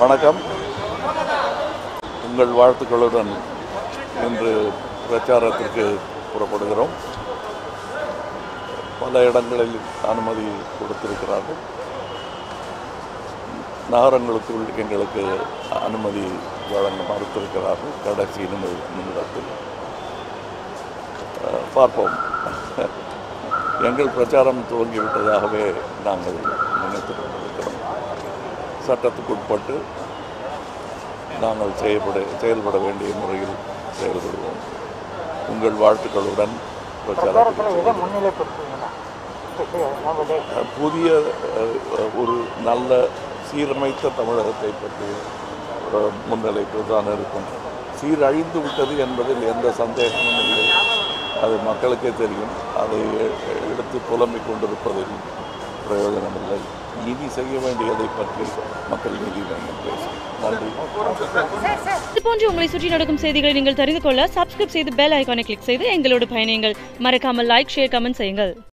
வணக்கம் உங்கள் வாழ்த்துக்களுடன் இன்று பிரச்சாரத்திற்கு புறப்படுகிறோம் பல இடங்களில் அனுமதி கொடுத்திருக்கிறார்கள் நகரங்களுக்குள் எங்களுக்கு அனுமதி வழங்க மறுத்திருக்கிறார்கள் கடைசி நிமி- நிமிடத்தில் அஹ், பார்ப்போம் எங்கள் பிரச்சாரம் துவங்கிவிட்டதாகவே நாங்கள் நினைத்து கொண்டிருக்கிறோம் சட்டத்துக்குட்பட்டு நாங்கள் செயல்பட செயல்பட வேண்டிய முறையில் செயல்படுவோம் உங்கள் வாழ்த்துக்களுடன் பிரச்சாரத்துக்கு எதை முன்னிலைப்படுத்துவீங்கன்னா நம்முடைய அஹ், புதிய அஹ், ஒரு நல்ல சீரமைத்த தமிழகத்தை பற்றி அஹ், முன்னிலைப்பு தான் இருக்கும் சீரழிந்து விட்டது என்பதில் எந்த சந்தேகமும் இல்லை அது மக்களுக்கே தெரியும் அதை எ- எடுத்து புலம்பிக் கொண்டிருப்பதில் பிரயோஜனமில்லை இனி செய்ய வேண்டியதை பற்றி மக்கள் நீதி வேண்டும் பேசும் நன்றி இது போன்று உங்களை சுற்றி நடக்கும் செய்திகளை நீங்கள் தெரிந்து கொள்ள சப்ஸ்கிரைப் செய்து பெல் ஐகானை கிளிக் செய்து எங்களோடு பயணியுங்கள் மறக்காமல் லைக் ஷேர் கமெண்ட் செய்யுங்கள்